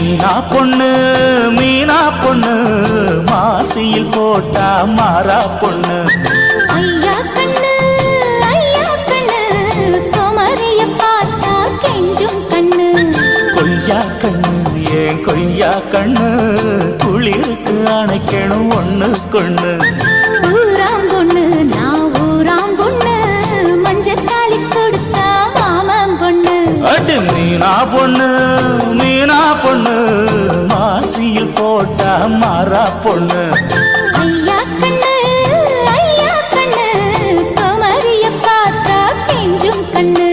மீனா பொண்ணு மீனா பொண்ணு மாசியில் போட்டா மாறா பொண்ணு ஐயா கண்ணு ஐயா கண்ணு குமரிய பார்த்தா கெஞ்சும் கண்ணு கொய்யா கண்ணு ஏன் கொய்யா கண்ணு குளிருக்கு அணைக்கணும் ஒண்ணு கொண்ணு ஊராம் பொண்ணு நான் ஊராம் பொண்ணு மஞ்சள் தாலி கொடுத்தா மாமன் பொண்ணு அடு மீனா பொண்ணு மீனா பொண்ணு மாசியில் போட்டா மாறா பொண்ணு ஐயா கண்ணு ஐயா கண்ணு குமரிய பார்த்தா கெஞ்சும் கண்ணு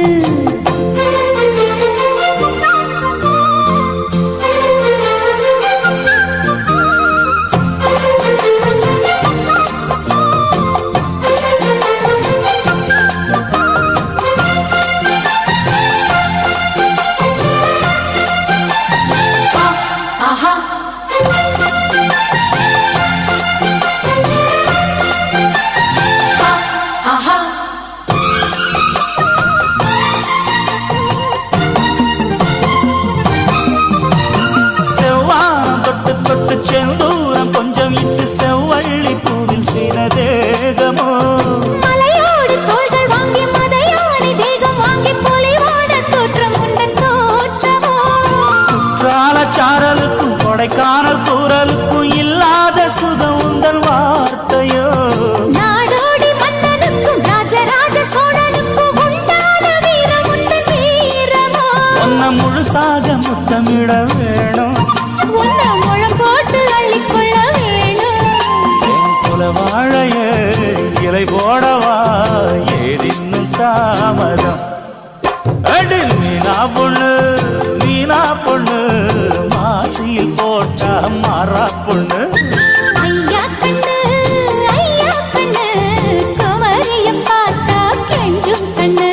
செவ்வானம் தொட்டு தொட்டு செந்தூரம் கொஞ்சம் இட்டு செவ்வள்ளி பூவில் செய்த தேகமோ மலையோடு தோள்கள் வாங்கி மதையானி தேகம் வாங்கி பொலிவான தோற்றம் உண்டன் தோற்றமோ கால சாரலுக்கும் கொடைக்கானல் கூறலுக்கும் இல்லாத சுகம் உந்தன் வார்த்தையோ நாடோடி மன்னனுக்கும் ராஜராஜ சோழனுக்கும் உண்டான வீரம் உண்டன் வீரமோ ஒன்ன முழுசாக முத்தமிட வேணும் உன்ன முழம் போட்டு அள்ளிக்கொள்ள வேணும் என் குல வாழைய இலை போடவா ஏதின்னும் தாமதம் அடில் மீனா பொண்ணு மீனா பொண்ணு மாசியில் போட்டா மாறா பொண்ணு ஐயா கண்ணு ஐயா கண்ணு குமரிய பார்த்தா கெஞ்சும் கண்ணு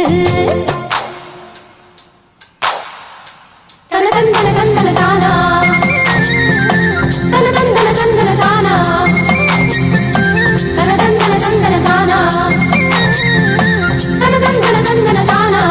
தன தந்தன தந்தன தானா தன தந்தன தந்தன தானா தன தந்தன தந்தன தானா தன தந்தன தந்தன தானா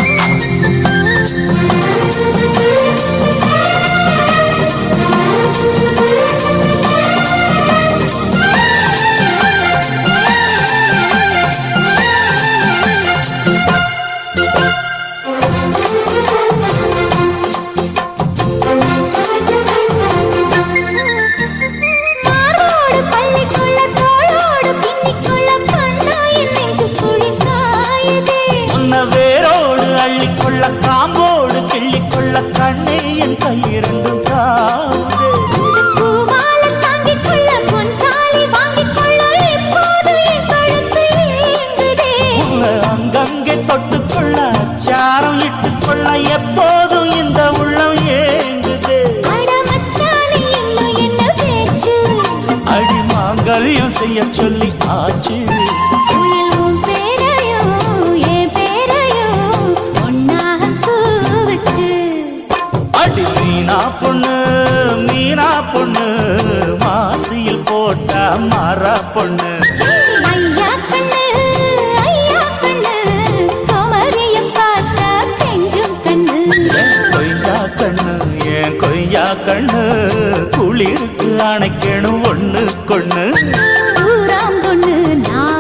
மாரோடு பள்ளிக்குள்ள தோளோடு பின்னிக்குள்ள கண்ணாயின் நெஞ்சு குளிக்காயதே உன்ன வேரோடு அள்ளிக்கொள்ள காம்போடு கிள்ளிக்கொள்ள கண்ணே என் கையிரண்டும் காவுதே பூமால தாங்கிக் கொள்ள பொன் தாலி வாங்கிக் கொள்ள இப்போது என் கழுத்து ஏங்குதே உன்னை அங்கங்கே தொட்டுக்கொள்ள அச்சாரம் இட்டுக்கொள்ள எப்போதும் இந்த உள்ளம் ஏங்குதே அட மச்சானே இன்னும் என்ன பேச்சு அடி மாங்கல்யம் செய்ய சொல்லி ஆச்சு உயில் உன் பேரையும் என் பேரையும் ஒன்னாக கூவச்சு அடி மீனா பொண்ணு மீனா பொண்ணு மாசியில் போட்டா மாறா பொண்ணு ஐயா கண்ணு ஐயா கண்ணு குமரிய பார்த்தா கெஞ்சும் கண்ணு என் கொய்யா கண்ணு என் கொய்யா கண்ணு குளிருக்கு அணைக்கணும் ஒண்ணு கொண்ணு ஊராம் பொண்ணு நான்